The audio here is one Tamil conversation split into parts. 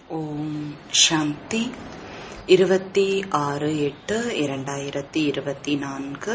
ஓம் சாந்தி இருபத்தி ஆறு எட்டு இரண்டாயிரத்தி இருபத்தி நான்கு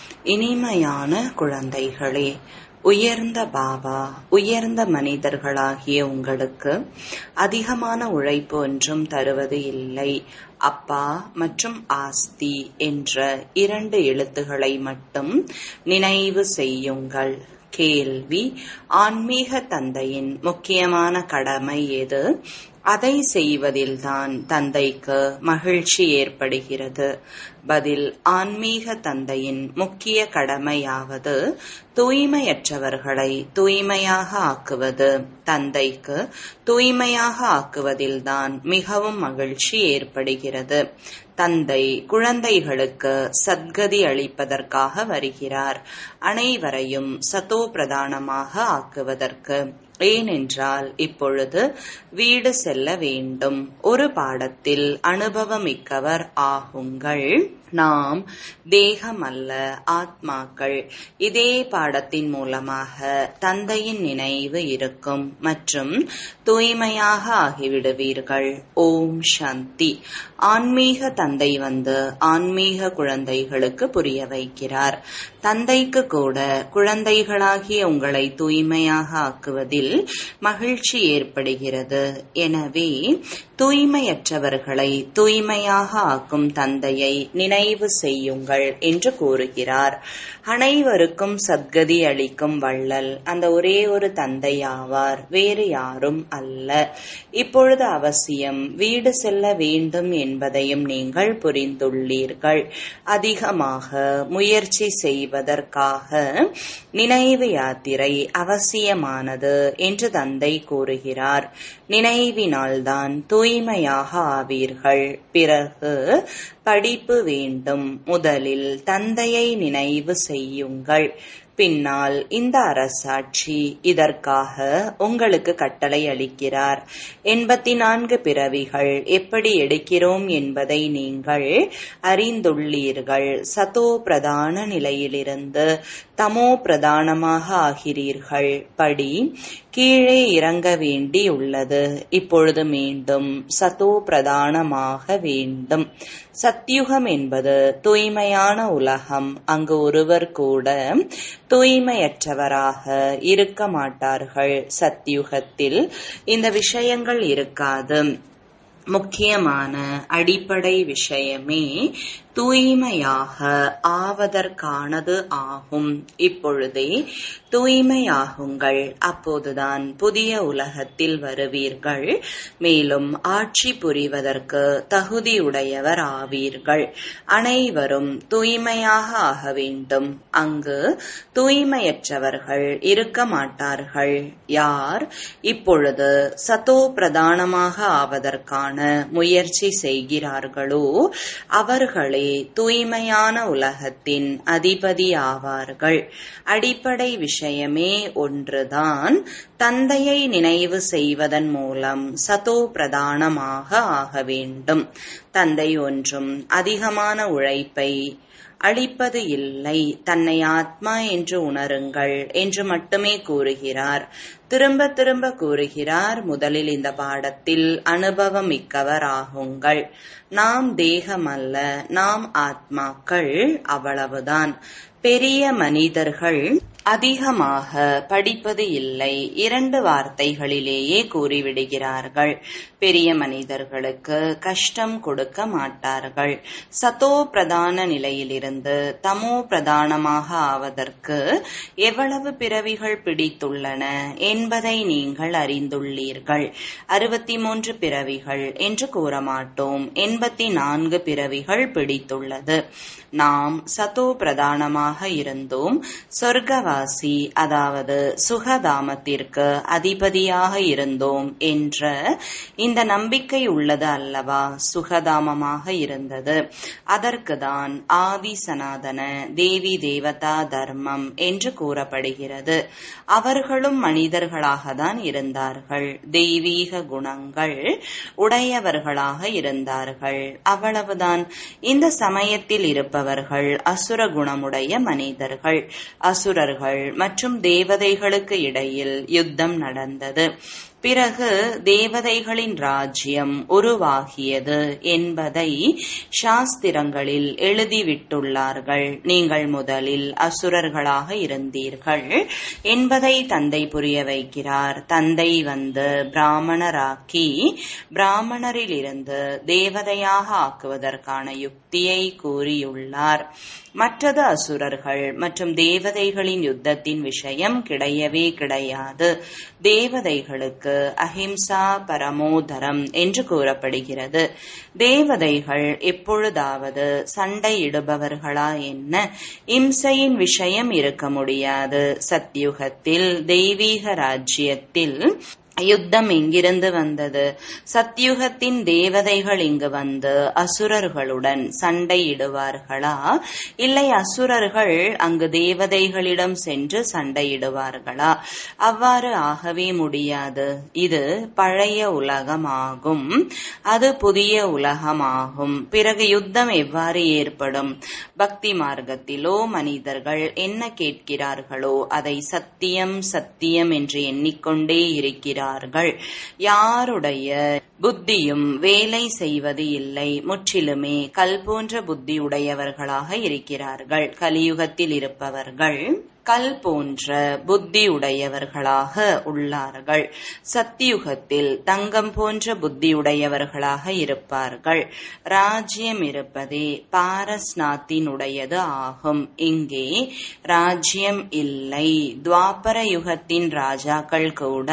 இனிமையான குழந்தைகளே உயர்ந்த பாபா உயர்ந்த மனிதர்களாகிய உங்களுக்கு அதிகமான உழைப்பு ஒன்றும் தருவது இல்லை அப்பா மற்றும் ஆஸ்தி என்ற இரண்டு எழுத்துக்களை மட்டும் நினைவு செய்யுங்கள் கேள்வி ஆன்மீக தந்தையின் முக்கியமான கடமை எது அதை செய்வதில்தான் தந்தைக்கு மகிழ்ச்சி ஏற்படுகிறது பதில் ஆன்மீக தந்தையின் முக்கிய கடமையாவது தூய்மையற்றவர்களை தூய்மையாக ஆக்குவது தந்தைக்கு தூய்மையாக ஆக்குவதில்தான் மிகவும் மகிழ்ச்சி ஏற்படுகிறது தந்தை குழந்தைகளுக்கு சத்கதி அளிப்பதற்காக வருகிறார் அனைவரையும் சதோ பிரதானமாக ஆக்குவதற்கு ஏனென்றால் இப்பொழுது வீடு செல்ல வேண்டும் ஒரு பாடத்தில் அனுபவமிக்கவர் ஆகுங்கள் நாம் தேகம் அல்ல ஆத்மாக்கள் இதே பாடத்தின் மூலமாக தந்தையின் நினைவு இருக்கும் மற்றும் தூய்மையாக ஆகிவிடுவீர்கள் ஓம் சாந்தி ஆன்மீக தந்தை வந்து ஆன்மீக குழந்தைகளுக்கு புரிய வைக்கிறார் தந்தைக்கு கூட குழந்தைகளாகிய உங்களை தூய்மையாக ஆக்குவதில் மகிழ்ச்சி ஏற்படுகிறது எனவே தூய்மையற்றவர்களை தூய்மையாக ஆக்கும் தந்தையை நினைவு செய்யுங்கள் என்று கூறுகிறார் அனைவருக்கும் சத்கதி அளிக்கும் வள்ளல் அந்த ஒரே ஒரு தந்தை ஆவார் வேறு யாரும் அல்ல இப்பொழுது அவசியம் வீடு செல்ல வேண்டும் என்பதையும் நீங்கள் புரிந்துள்ளீர்கள் அதிகமாக முயற்சி செய்வதற்காக நினைவு யாத்திரை அவசியமானது என்று தந்தை கூறுகிறார் நினைவினால்தான் தூய்மையாக ஆவீர்கள் பிறகு படிப்பு வேண்டும் முதலில் தந்தையை நினைவு செய்யுங்கள் பின்னால் இந்த அரசாட்சி இதற்காக உங்களுக்கு கட்டளை அளிக்கிறார் எண்பத்தி நான்கு பிறவிகள் எப்படி எடுக்கிறோம் என்பதை நீங்கள் அறிந்துள்ளீர்கள் சதோ பிரதான நிலையிலிருந்து தமோ பிரதானமாக ஆகிறீர்கள் படி கீழே இறங்க வேண்டி உள்ளது இப்பொழுது மீண்டும் சதோ பிரதானமாக வேண்டும் சத்யுகம் என்பது தூய்மையான உலகம் அங்கு ஒருவர் கூட தூய்மையற்றவராக இருக்க மாட்டார்கள் சத்யுகத்தில் இந்த விஷயங்கள் இருக்காது முக்கியமான அடிப்படை விஷயமே தூய்மையாக ஆவதற்கானது ஆகும் இப்பொழுதே தூய்மையாகுங்கள் அப்போதுதான் புதிய உலகத்தில் வருவீர்கள் மேலும் ஆட்சி புரிவதற்கு தகுதியுடையவர் ஆவீர்கள் அனைவரும் தூய்மையாக ஆக வேண்டும் அங்கு தூய்மையற்றவர்கள் இருக்க மாட்டார்கள் யார் இப்பொழுது சதோ பிரதானமாக ஆவதற்கான முயற்சி செய்கிறார்களோ அவர்களே தூய்மையான உலகத்தின் அதிபதி ஆவார்கள் அடிப்படை விஷயமே ஒன்றுதான் தந்தையை நினைவு செய்வதன் மூலம் சதோ பிரதானமாக ஆக வேண்டும் தந்தை ஒன்றும் அதிகமான உழைப்பை அளிப்பது இல்லை தன்னை ஆத்மா என்று உணருங்கள் என்று மட்டுமே கூறுகிறார் திரும்ப திரும்ப கூறுகிறார் முதலில் இந்த பாடத்தில் அனுபவம் மிக்கவர் ஆகுங்கள் நாம் தேகம் அல்ல நாம் ஆத்மாக்கள் அவ்வளவுதான் பெரிய மனிதர்கள் அதிகமாக படிப்பது இல்லை இரண்டு வார்த்தைகளிலேயே கூறிவிடுகிறார்கள் பெரிய மனிதர்களுக்கு கஷ்டம் கொடுக்க மாட்டார்கள் சதோ பிரதான நிலையிலிருந்து தமோ பிரதானமாக ஆவதற்கு எவ்வளவு பிறவிகள் பிடித்துள்ளன என்பதை நீங்கள் அறிந்துள்ளீர்கள் அறுபத்தி மூன்று பிறவிகள் என்று கூற மாட்டோம் எண்பத்தி நான்கு பிறவிகள் பிடித்துள்ளது நாம் சதோ பிரதானமாக இருந்தோம் சொர்க்கவாசி அதாவது சுகதாமத்திற்கு அதிபதியாக இருந்தோம் என்ற இந்த நம்பிக்கை உள்ளது அல்லவா சுகதாமமாக இருந்தது அதற்குதான் ஆதி சனாதன தேவி தேவதா தர்மம் என்று கூறப்படுகிறது அவர்களும் மனிதர்களாக தான் இருந்தார்கள் தெய்வீக குணங்கள் உடையவர்களாக இருந்தார்கள் அவ்வளவுதான் இந்த சமயத்தில் இருப்பவர்கள் அசுர குணமுடைய மனிதர்கள் அசுரர்கள் மற்றும் தேவதைகளுக்கு இடையில் யுத்தம் நடந்தது பிறகு தேவதைகளின் ராஜ்யம் உருவாகியது என்பதை சாஸ்திரங்களில் எழுதிவிட்டுள்ளார்கள் நீங்கள் முதலில் அசுரர்களாக இருந்தீர்கள் என்பதை தந்தை புரிய வைக்கிறார் தந்தை வந்து பிராமணராக்கி பிராமணரிலிருந்து தேவதையாக ஆக்குவதற்கான யுக்தியை கூறியுள்ளார் மற்றது அசுரர்கள் மற்றும் தேவதைகளின் யுத்தத்தின் விஷயம் கிடையவே கிடையாது தேவதைகளுக்கு அஹிம்சா பரமோதரம் என்று கூறப்படுகிறது தேவதைகள் எப்பொழுதாவது சண்டையிடுபவர்களா என்ன இம்சையின் விஷயம் இருக்க முடியாது சத்யுகத்தில் தெய்வீக ராஜ்யத்தில் யுத்தம் எங்கிருந்து வந்தது சத்யுகத்தின் தேவதைகள் இங்கு வந்து அசுரர்களுடன் சண்டையிடுவார்களா இல்லை அசுரர்கள் அங்கு தேவதைகளிடம் சென்று சண்டையிடுவார்களா அவ்வாறு ஆகவே முடியாது இது பழைய உலகமாகும் அது புதிய உலகமாகும் பிறகு யுத்தம் எவ்வாறு ஏற்படும் பக்தி மார்க்கத்திலோ மனிதர்கள் என்ன கேட்கிறார்களோ அதை சத்தியம் சத்தியம் என்று எண்ணிக்கொண்டே இருக்கிறார் இருக்கிறார்கள் யாருடைய புத்தியும் வேலை செய்வது இல்லை முற்றிலுமே கல் போன்ற புத்தி உடையவர்களாக இருக்கிறார்கள் கலியுகத்தில் இருப்பவர்கள் கல் போன்ற புத்தி உடையவர்களாக உள்ளார்கள் சத்தியுகத்தில் தங்கம் போன்ற புத்தி உடையவர்களாக இருப்பார்கள் ராஜ்யம் இருப்பதே பாரஸ்நாத்தினுடையது ஆகும் இங்கே ராஜ்யம் இல்லை துவாபர யுகத்தின் ராஜாக்கள் கூட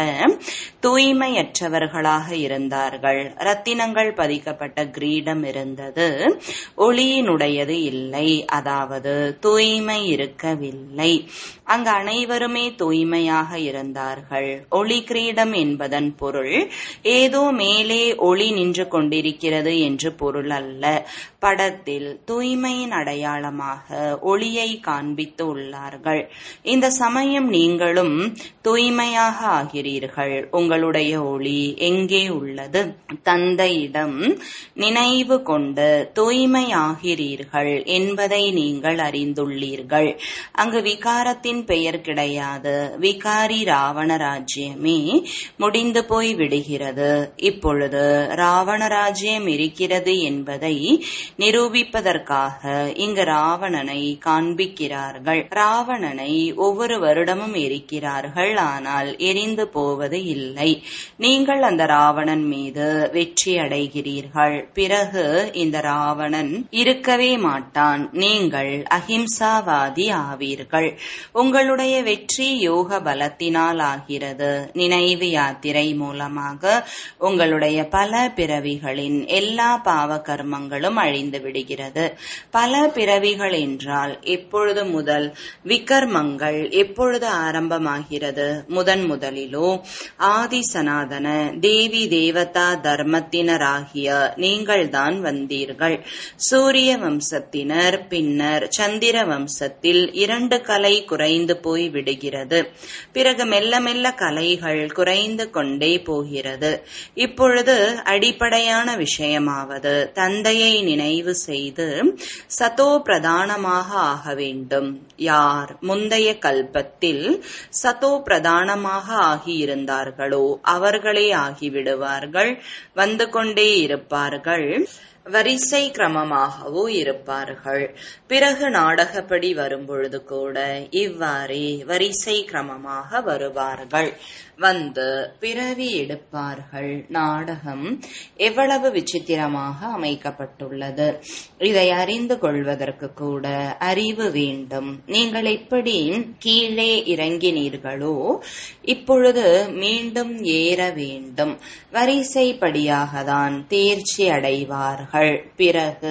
தூய்மையற்றவர்களாக இருந்தார்கள் ரத்தினங்கள் பதிக்கப்பட்ட கிரீடம் இருந்தது ஒளியினுடையது இல்லை அதாவது தூய்மை இருக்கவில்லை அங்கு அனைவருமே தூய்மையாக இருந்தார்கள் ஒளி கிரீடம் என்பதன் பொருள் ஏதோ மேலே ஒளி நின்று கொண்டிருக்கிறது என்று பொருள் அல்ல படத்தில் தூய்மையின் அடையாளமாக ஒளியை காண்பித்து உள்ளார்கள் இந்த சமயம் நீங்களும் தூய்மையாக ஆகிறீர்கள் உங்களுடைய ஒளி எங்கே உள்ளது தந்தையிடம் நினைவு கொண்டு தூய்மையாகிறீர்கள் என்பதை நீங்கள் அறிந்துள்ளீர்கள் அங்கு விகாரத்தின் பெயர் கிடையாது விகாரி ராவண ராஜ்யமே முடிந்து போய் விடுகிறது இப்பொழுது ராவண ராஜ்யம் இருக்கிறது என்பதை நிரூபிப்பதற்காக இங்கு ராவணனை காண்பிக்கிறார்கள் ராவணனை ஒவ்வொரு வருடமும் எரிக்கிறார்கள் ஆனால் எரிந்து போவது இல்லை நீங்கள் அந்த ராவணன் மீது வெற்றி அடைகிறீர்கள் பிறகு இந்த ராவணன் இருக்கவே மாட்டான் நீங்கள் அஹிம்சாவாதி ஆவீர்கள் உங்களுடைய வெற்றி யோக பலத்தினால் ஆகிறது நினைவு யாத்திரை மூலமாக உங்களுடைய பல பிறவிகளின் எல்லா பாவ கர்மங்களும் அழிந்து விடுகிறது பல பிறவிகள் என்றால் எப்பொழுது முதல் விகர்மங்கள் எப்பொழுது ஆரம்பமாகிறது முதன் முதலிலோ ஆதி சனாதன தேவி தேவதா தர்மத்தினராகிய நீங்கள்தான் வந்தீர்கள் சூரிய வம்சத்தினர் பின்னர் சந்திர வம்சத்தில் இரண்டு கலை குறைந்து போய் விடுகிறது பிறகு மெல்ல மெல்ல கலைகள் குறைந்து கொண்டே போகிறது இப்பொழுது அடிப்படையான விஷயமாவது தந்தையை நினைவு செய்து சதோ பிரதானமாக ஆக வேண்டும் யார் முந்தைய கல்பத்தில் சதோ பிரதானமாக ஆகியிருந்தார்களோ அவர்களே ஆகிவிடுவார்கள் வந்து கொண்டே இருப்பார்கள் வரிசை கிரமமாகவோ இருப்பார்கள் பிறகு நாடகப்படி வரும்பொழுது கூட இவ்வாறே வரிசை கிரமமாக வருவார்கள் வந்து பிறவி எடுப்பார்கள் நாடகம் எவ்வளவு விசித்திரமாக அமைக்கப்பட்டுள்ளது இதை அறிந்து கொள்வதற்கு கூட அறிவு வேண்டும் நீங்கள் எப்படி கீழே இறங்கினீர்களோ இப்பொழுது மீண்டும் ஏற வேண்டும் வரிசைப்படியாக தான் தேர்ச்சி அடைவார்கள் பிறகு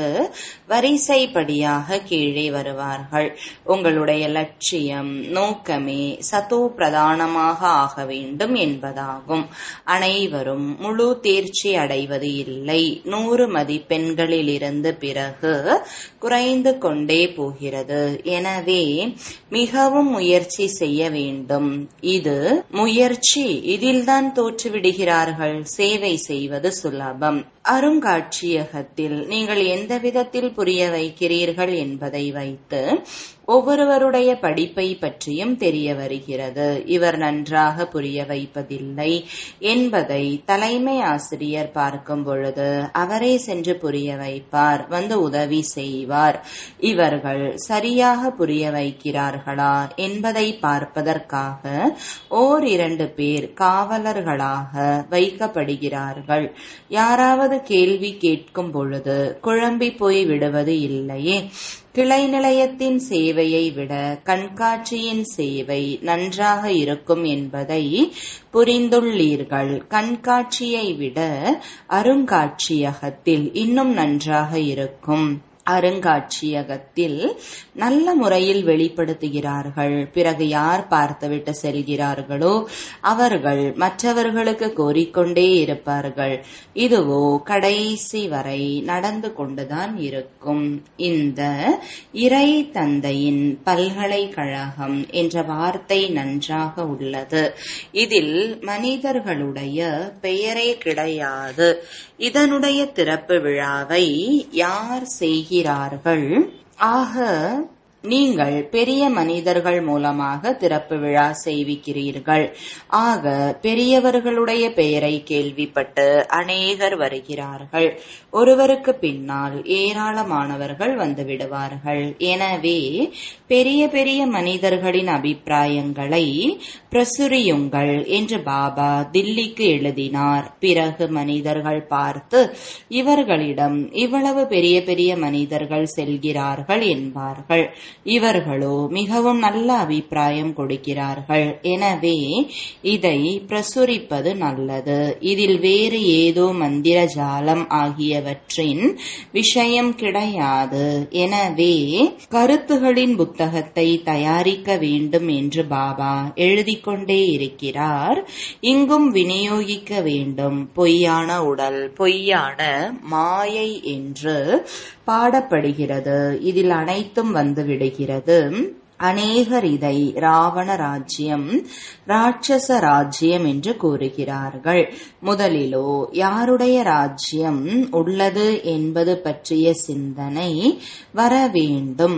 வரிசைப்படியாக கீழே வருவார்கள் உங்களுடைய லட்சியம் நோக்கமே சதோ பிரதானமாக ஆக வேண்டும் என்பதாகும் அனைவரும் முழு தேர்ச்சி அடைவது இல்லை நூறு மதிப்பெண்களிலிருந்து பிறகு குறைந்து கொண்டே போகிறது எனவே மிகவும் முயற்சி செய்ய வேண்டும் இது முயற்சி இதில்தான் தோற்றுவிடுகிறார்கள் சேவை செய்வது சுலபம் அருங்காட்சியகத்தில் நீங்கள் எந்த விதத்தில் புரிய வைக்கிறீர்கள் என்பதை வைத்து ஒவ்வொருவருடைய படிப்பை பற்றியும் தெரிய வருகிறது இவர் நன்றாக புரிய வைப்பதில்லை என்பதை தலைமை ஆசிரியர் பார்க்கும் பொழுது அவரே சென்று புரிய வைப்பார் வந்து உதவி செய்வார் இவர்கள் சரியாக புரிய வைக்கிறார்களா என்பதை பார்ப்பதற்காக ஓர் இரண்டு பேர் காவலர்களாக வைக்கப்படுகிறார்கள் யாராவது கேள்வி கேட்கும் பொழுது குழம்பி போய் விடுவது இல்லையே கிளை நிலையத்தின் சேவையை விட கண்காட்சியின் சேவை நன்றாக இருக்கும் என்பதை புரிந்துள்ளீர்கள் கண்காட்சியை விட அருங்காட்சியகத்தில் இன்னும் நன்றாக இருக்கும் அருங்காட்சியகத்தில் நல்ல முறையில் வெளிப்படுத்துகிறார்கள் பிறகு யார் பார்த்துவிட்டு செல்கிறார்களோ அவர்கள் மற்றவர்களுக்கு கோரிக்கொண்டே இருப்பார்கள் இதுவோ கடைசி வரை நடந்து கொண்டுதான் இருக்கும் இந்த இறை தந்தையின் பல்கலைக்கழகம் என்ற வார்த்தை நன்றாக உள்ளது இதில் மனிதர்களுடைய பெயரே கிடையாது இதனுடைய திறப்பு விழாவை யார் செய்கிறார்கள் ஆக நீங்கள் பெரிய மனிதர்கள் மூலமாக திறப்பு விழா செய்விக்கிறீர்கள் ஆக பெரியவர்களுடைய பெயரை கேள்விப்பட்டு அநேகர் வருகிறார்கள் ஒருவருக்கு பின்னால் ஏராளமானவர்கள் வந்து விடுவார்கள் எனவே பெரிய பெரிய மனிதர்களின் அபிப்பிராயங்களை பிரசுரியுங்கள் என்று பாபா தில்லிக்கு எழுதினார் பிறகு மனிதர்கள் பார்த்து இவர்களிடம் இவ்வளவு பெரிய பெரிய மனிதர்கள் செல்கிறார்கள் என்பார்கள் இவர்களோ மிகவும் நல்ல அபிப்பிராயம் கொடுக்கிறார்கள் எனவே இதை பிரசுரிப்பது நல்லது இதில் வேறு ஏதோ மந்திர ஜாலம் ஆகியவற்றின் விஷயம் கிடையாது எனவே கருத்துகளின் புத்தகத்தை தயாரிக்க வேண்டும் என்று பாபா எழுதி கொண்டே இருக்கிறார் இங்கும் விநியோகிக்க வேண்டும் பொய்யான உடல் பொய்யான மாயை என்று பாடப்படுகிறது இதில் அனைத்தும் வந்து விடுகிறது அநேகர் இதை ராவண ராஜ்யம் ராட்சச ராஜ்யம் என்று கூறுகிறார்கள் முதலிலோ யாருடைய ராஜ்யம் உள்ளது என்பது பற்றிய சிந்தனை வர வேண்டும்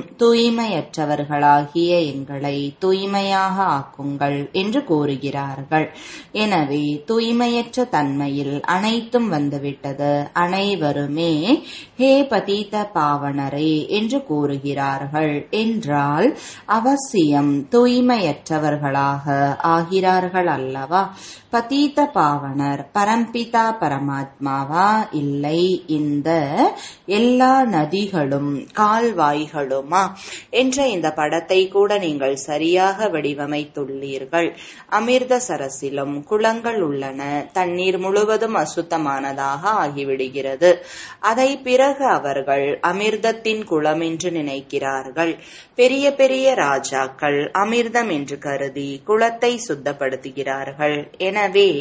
தூய்மையற்றவர்களாகிய எங்களை தூய்மையாக ஆக்குங்கள் என்று கூறுகிறார்கள் எனவே தூய்மையற்ற தன்மையில் அனைத்தும் வந்துவிட்டது அனைவருமே ஹே பதீத பாவனரே என்று கூறுகிறார்கள் என்றால் அவசியம் தூய்மையற்றவர்களாக ஆகிறார்கள் அல்லவா பதீத பாவனர் பரம்பிதா பரமாத்மாவா இல்லை இந்த எல்லா நதிகளும் கால்வாய்களுமா என்ற இந்த படத்தை கூட நீங்கள் சரியாக வடிவமைத்துள்ளீர்கள் அமிர்த சரசிலும் குளங்கள் உள்ளன தண்ணீர் முழுவதும் அசுத்தமானதாக ஆகிவிடுகிறது அதை பிறகு அவர்கள் அமிர்தத்தின் குளம் என்று நினைக்கிறார்கள் பெரிய பெரிய ராஜாக்கள் அமிர்தம் என்று கருதி குளத்தை சுத்தப்படுத்துகிறார்கள் எனவே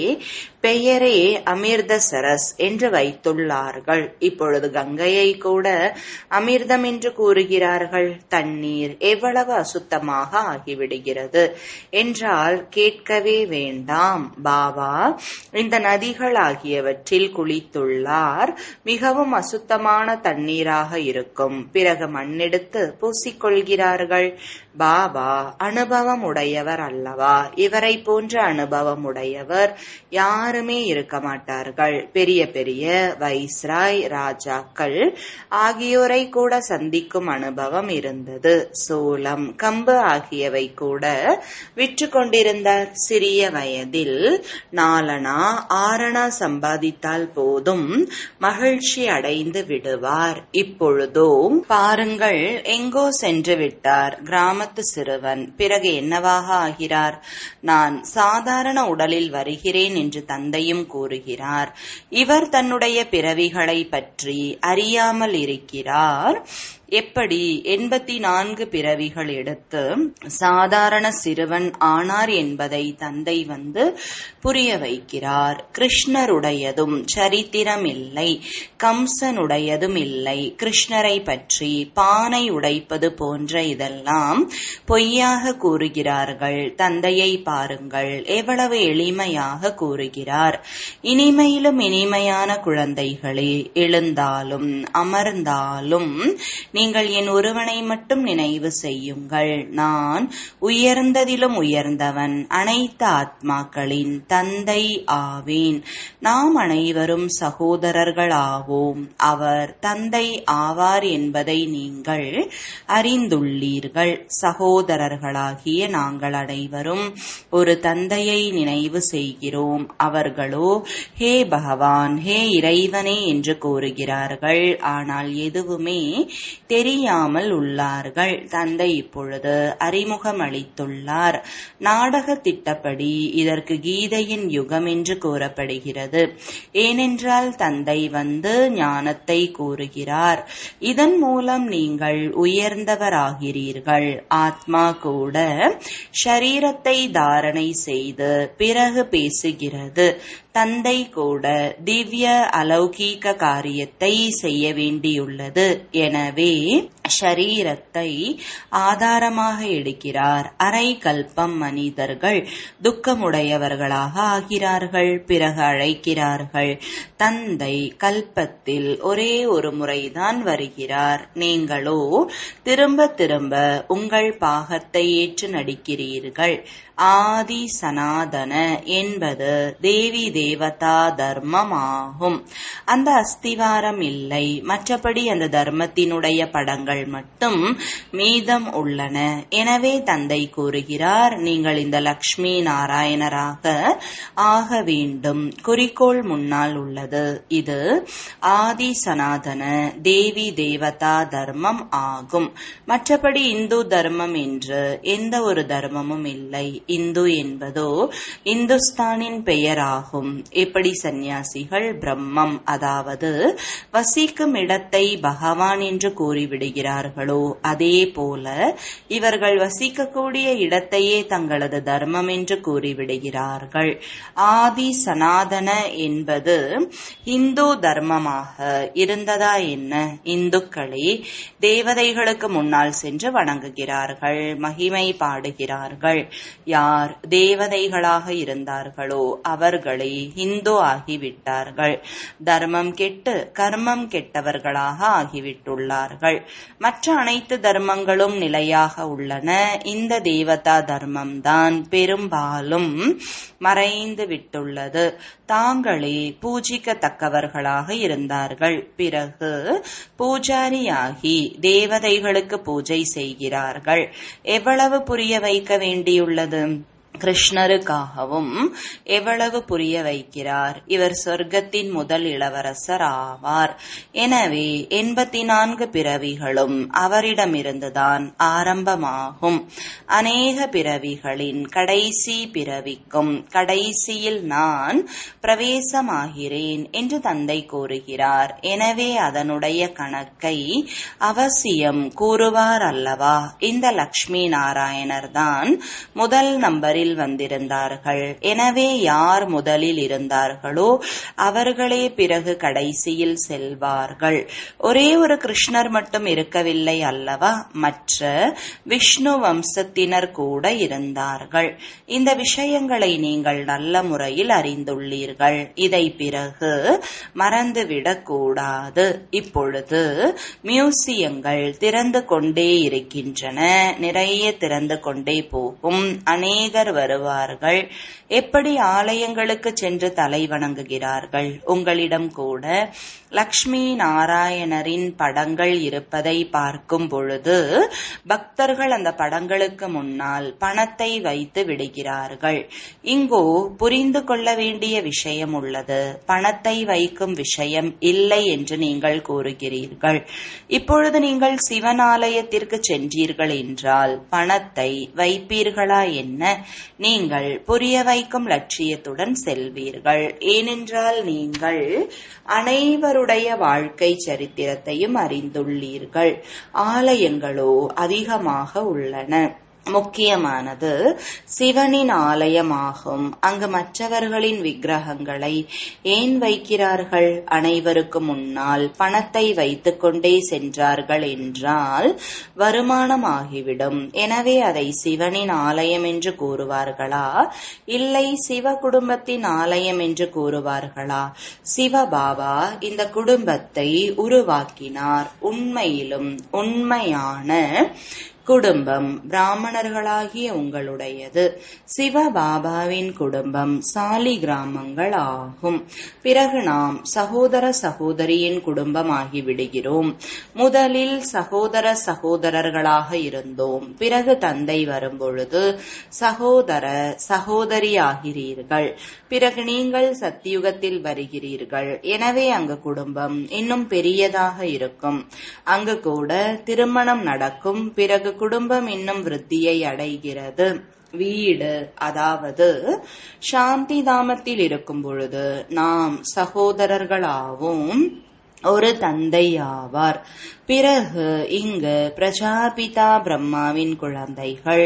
பெயரே அமிர்த சரஸ் என்று வைத்துள்ளார்கள் இப்பொழுது கங்கையை கூட அமிர்தம் என்று கூறுகிறார்கள் தண்ணீர் எவ்வளவு அசுத்தமாக ஆகிவிடுகிறது என்றால் கேட்கவே வேண்டாம் பாபா இந்த நதிகள் ஆகியவற்றில் குளித்துள்ளார் மிகவும் அசுத்தமான தண்ணீராக இருக்கும் பிறகு மண்ணெடுத்து பூசிக்கொள்கிறார்கள் பாபா அனுபவம் உடையவர் அல்லவா இவரை போன்ற அனுபவம் உடையவர் யாருமே இருக்க மாட்டார்கள் பெரிய பெரிய வைஸ்ராய் ராஜாக்கள் ஆகியோரை கூட சந்திக்கும் அனுபவம் இருந்தது சோளம் கம்பு ஆகியவை கூட விற்று கொண்டிருந்தார் சிறிய வயதில் நாலனா ஆரணா சம்பாதித்தால் போதும் மகிழ்ச்சி அடைந்து விடுவார் இப்பொழுதோ பாருங்கள் எங்கோ சென்று விட்டார் கிராமத்து சிறுவன் பிறகு என்னவாக ஆகிறார் நான் சாதாரண உடலில் வருகிறேன் என்று தந்தையும் கூறுகிறார் இவர் தன்னுடைய பிறவிகளை பற்றி அறியாமல் இருக்கிறார் எப்படி எண்பத்தி நான்கு பிறவிகள் எடுத்து சாதாரண சிறுவன் ஆனார் என்பதை தந்தை வந்து புரிய வைக்கிறார் கிருஷ்ணருடையதும் சரித்திரம் இல்லை கம்சனுடையதும் இல்லை கிருஷ்ணரை பற்றி பானை உடைப்பது போன்ற இதெல்லாம் பொய்யாக கூறுகிறார்கள் தந்தையை பாருங்கள் எவ்வளவு எளிமையாக கூறுகிறார் இனிமையிலும் இனிமையான குழந்தைகளே எழுந்தாலும் அமர்ந்தாலும் நீங்கள் என் ஒருவனை மட்டும் நினைவு செய்யுங்கள் நான் உயர்ந்ததிலும் உயர்ந்தவன் அனைத்து ஆத்மாக்களின் தந்தை ஆவேன் நாம் அனைவரும் சகோதரர்கள் ஆவோம் அவர் தந்தை ஆவார் என்பதை நீங்கள் அறிந்துள்ளீர்கள் சகோதரர்களாகிய நாங்கள் அனைவரும் ஒரு தந்தையை நினைவு செய்கிறோம் அவர்களோ ஹே பகவான் ஹே இறைவனே என்று கூறுகிறார்கள் ஆனால் எதுவுமே தெரியாமல் உள்ளார்கள் தந்தை இப்பொழுது அறிமுகம் அளித்துள்ளார் நாடக திட்டப்படி இதற்கு கீதையின் யுகம் என்று கூறப்படுகிறது ஏனென்றால் தந்தை வந்து ஞானத்தை கூறுகிறார் இதன் மூலம் நீங்கள் உயர்ந்தவராகிறீர்கள் ஆத்மா கூட ஷரீரத்தை தாரணை செய்து பிறகு பேசுகிறது தந்தை கூட திவ்ய அலௌகீக காரியத்தை செய்ய வேண்டியுள்ளது எனவே ஷரீரத்தை ஆதாரமாக எடுக்கிறார் அரை கல்பம் மனிதர்கள் துக்கமுடையவர்களாக ஆகிறார்கள் பிறகு அழைக்கிறார்கள் தந்தை கல்பத்தில் ஒரே ஒரு முறைதான் வருகிறார் நீங்களோ திரும்ப திரும்ப உங்கள் பாகத்தை ஏற்று நடிக்கிறீர்கள் ஆதி சனாதன என்பது தேவி தேவதா தர்மம் ஆகும் அந்த அஸ்திவாரம் இல்லை மற்றபடி அந்த தர்மத்தினுடைய படங்கள் மட்டும் மீதம் உள்ளன எனவே தந்தை கூறுகிறார் நீங்கள் இந்த லக்ஷ்மி நாராயணராக ஆக வேண்டும் குறிக்கோள் முன்னால் உள்ளது இது ஆதி சனாதன தேவி தேவதா தர்மம் ஆகும் மற்றபடி இந்து தர்மம் என்று எந்த ஒரு தர்மமும் இல்லை இந்து என்பதோ இந்துஸ்தானின் பெயராகும் எப்படி சந்நியாசிகள் பிரம்மம் அதாவது வசிக்கும் இடத்தை பகவான் என்று கூறிவிடுகிறார்களோ அதே போல இவர்கள் வசிக்கக்கூடிய இடத்தையே தங்களது தர்மம் என்று கூறிவிடுகிறார்கள் ஆதி சனாதன என்பது இந்து தர்மமாக இருந்ததா என்ன இந்துக்களே தேவதைகளுக்கு முன்னால் சென்று வணங்குகிறார்கள் மகிமை பாடுகிறார்கள் யார் தேவதைகளாக இருந்தார்களோ அவர்களே இந்து ஆகிவிட்டார்கள் தர்மம் கெட்டு கர்மம் கெட்டவர்களாக ஆகிவிட்டுள்ளார்கள் மற்ற அனைத்து தர்மங்களும் நிலையாக உள்ளன இந்த தேவதா தர்மம்தான் பெரும்பாலும் மறைந்து விட்டுள்ளது தாங்களே பூஜிக்கத்தக்கவர்களாக இருந்தார்கள் பிறகு பூஜாரியாகி தேவதைகளுக்கு பூஜை செய்கிறார்கள் எவ்வளவு புரிய வைக்க வேண்டியுள்ளது கிருஷ்ணருக்காகவும் எவ்வளவு புரிய வைக்கிறார் இவர் சொர்க்கத்தின் முதல் இளவரசர் ஆவார் எனவே எண்பத்தி நான்கு பிறவிகளும் அவரிடமிருந்துதான் ஆரம்பமாகும் அநேக பிறவிகளின் கடைசி பிறவிக்கும் கடைசியில் நான் பிரவேசமாகிறேன் என்று தந்தை கூறுகிறார் எனவே அதனுடைய கணக்கை அவசியம் கூறுவார் அல்லவா இந்த லக்ஷ்மி நாராயணர் தான் முதல் நம்பரில் முதலில் வந்திருந்தார்கள் எனவே யார் முதலில் இருந்தார்களோ அவர்களே பிறகு கடைசியில் செல்வார்கள் ஒரே ஒரு கிருஷ்ணர் மட்டும் இருக்கவில்லை அல்லவா மற்ற விஷ்ணு வம்சத்தினர் கூட இருந்தார்கள் இந்த விஷயங்களை நீங்கள் நல்ல முறையில் அறிந்துள்ளீர்கள் இதை பிறகு மறந்துவிடக் கூடாது இப்பொழுது மியூசியங்கள் திறந்து கொண்டே இருக்கின்றன நிறைய திறந்து கொண்டே போகும் அநேகர் வருவார்கள் எப்படி ஆலயங்களுக்கு சென்று தலை வணங்குகிறார்கள் உங்களிடம் கூட லக்ஷ்மி நாராயணரின் படங்கள் இருப்பதை பார்க்கும் பொழுது பக்தர்கள் அந்த படங்களுக்கு முன்னால் பணத்தை வைத்து விடுகிறார்கள் இங்கோ புரிந்து கொள்ள வேண்டிய விஷயம் உள்ளது பணத்தை வைக்கும் விஷயம் இல்லை என்று நீங்கள் கூறுகிறீர்கள் இப்பொழுது நீங்கள் சிவன் ஆலயத்திற்கு சென்றீர்கள் என்றால் பணத்தை வைப்பீர்களா என்ன நீங்கள் புரிய வைக்கும் லட்சியத்துடன் செல்வீர்கள் ஏனென்றால் நீங்கள் அனைவருடைய வாழ்க்கை சரித்திரத்தையும் அறிந்துள்ளீர்கள் ஆலயங்களோ அதிகமாக உள்ளன முக்கியமானது சிவனின் ஆலயமாகும் அங்கு மற்றவர்களின் விக்கிரகங்களை ஏன் வைக்கிறார்கள் அனைவருக்கும் முன்னால் பணத்தை வைத்துக் கொண்டே சென்றார்கள் என்றால் வருமானம் ஆகிவிடும் எனவே அதை சிவனின் ஆலயம் என்று கூறுவார்களா இல்லை சிவ குடும்பத்தின் ஆலயம் என்று கூறுவார்களா சிவபாபா இந்த குடும்பத்தை உருவாக்கினார் உண்மையிலும் உண்மையான குடும்பம் பிராமணர்களாகிய உங்களுடையது சிவபாபாவின் குடும்பம் சாலி கிராமங்கள் ஆகும் பிறகு நாம் சகோதர சகோதரியின் குடும்பமாகி விடுகிறோம் முதலில் சகோதர சகோதரர்களாக இருந்தோம் பிறகு தந்தை வரும்பொழுது சகோதர சகோதரி ஆகிறீர்கள் பிறகு நீங்கள் சத்தியுகத்தில் வருகிறீர்கள் எனவே அங்கு குடும்பம் இன்னும் பெரியதாக இருக்கும் அங்கு கூட திருமணம் நடக்கும் பிறகு குடும்பம் இன்னும் விருத்தியை அடைகிறது வீடு அதாவது சாந்தி தாமத்தில் இருக்கும் பொழுது நாம் சகோதரர்களாவும் ஒரு தந்தை ஆவார் பிறகு இங்கு பிரஜாபிதா பிரம்மாவின் குழந்தைகள்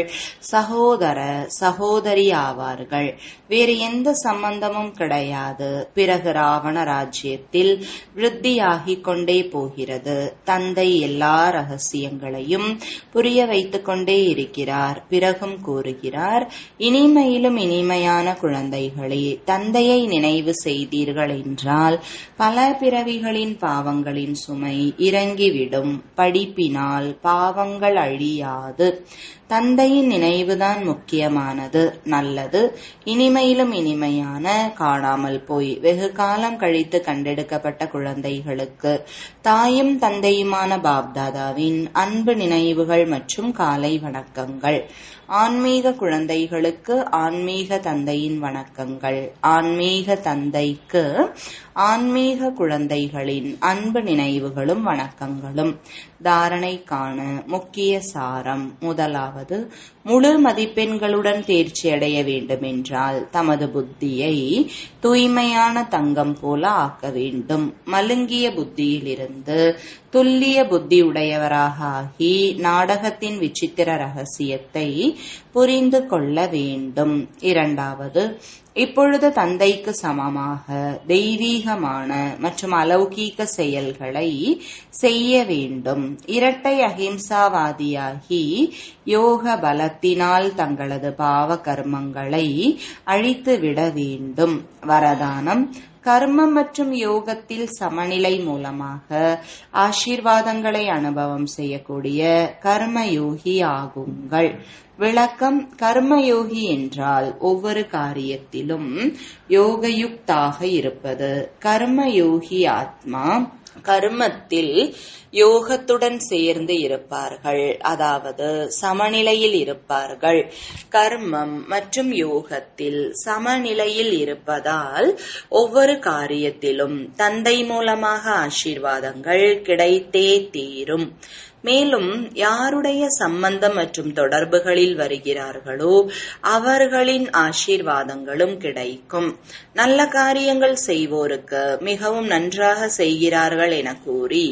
சகோதர சகோதரி ஆவார்கள் வேறு எந்த சம்பந்தமும் கிடையாது பிறகு ராவண ராஜ்யத்தில் விருத்தியாகிக் கொண்டே போகிறது தந்தை எல்லா ரகசியங்களையும் புரிய வைத்துக் கொண்டே இருக்கிறார் பிறகும் கூறுகிறார் இனிமையிலும் இனிமையான குழந்தைகளே தந்தையை நினைவு செய்தீர்கள் என்றால் பல பிறவிகளின் பாவங்களின் சுமை இறங்கிவிடும் படிப்பினால் பாவங்கள் அழியாது தந்தையின் நினைவுதான் முக்கியமானது நல்லது இனிமையிலும் இனிமையான காணாமல் போய் வெகு காலம் கழித்து கண்டெடுக்கப்பட்ட குழந்தைகளுக்கு தாயும் தந்தையுமான பாப்தாதாவின் அன்பு நினைவுகள் மற்றும் காலை வணக்கங்கள் ஆன்மீக குழந்தைகளுக்கு ஆன்மீக தந்தையின் வணக்கங்கள் ஆன்மீக தந்தைக்கு ஆன்மீக குழந்தைகளின் அன்பு நினைவுகளும் வணக்கங்களும் தாரணை காண முக்கிய சாரம் முதலாவது முழு மதிப்பெண்களுடன் தேர்ச்சி அடைய வேண்டுமென்றால் தமது புத்தியை தூய்மையான தங்கம் போல ஆக்க வேண்டும் மலுங்கிய புத்தியிலிருந்து துல்லிய புத்தி உடையவராக ஆகி நாடகத்தின் விசித்திர ரகசியத்தை புரிந்து கொள்ள வேண்டும் இரண்டாவது இப்பொழுது தந்தைக்கு சமமாக தெய்வீகமான மற்றும் அலௌகீக செயல்களை செய்ய வேண்டும் இரட்டை அகிம்சாவாதியாகி யோக பலத்தினால் தங்களது பாவ கர்மங்களை அழித்து விட வேண்டும் வரதானம் கர்மம் மற்றும் யோகத்தில் சமநிலை மூலமாக ஆசீர்வாதங்களை அனுபவம் செய்யக்கூடிய கர்மயோகி ஆகுங்கள் விளக்கம் கர்மயோகி என்றால் ஒவ்வொரு காரியத்திலும் யோகயுக்தாக இருப்பது கர்மயோகி ஆத்மா கர்மத்தில் யோகத்துடன் சேர்ந்து இருப்பார்கள் அதாவது சமநிலையில் இருப்பார்கள் கர்மம் மற்றும் யோகத்தில் சமநிலையில் இருப்பதால் ஒவ்வொரு காரியத்திலும் தந்தை மூலமாக ஆசீர்வாதங்கள் கிடைத்தே தீரும் மேலும் யாருடைய சம்பந்தம் மற்றும் தொடர்புகளில் வருகிறார்களோ அவர்களின் ஆசீர்வாதங்களும் கிடைக்கும் நல்ல காரியங்கள் செய்வோருக்கு மிகவும் நன்றாக செய்கிறார்கள் என கூறி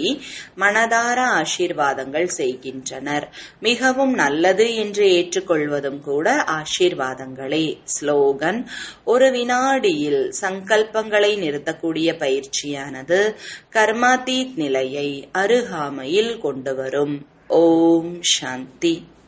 மனதார ஆசீர்வாதங்கள் செய்கின்றனர் மிகவும் நல்லது என்று ஏற்றுக்கொள்வதும் கூட ஆசீர்வாதங்களே ஸ்லோகன் ஒரு வினாடியில் சங்கல்பங்களை நிறுத்தக்கூடிய பயிற்சியானது கர்மாதீத் நிலையை அருகாமையில் கொண்டு வரும் ஓம் சாந்தி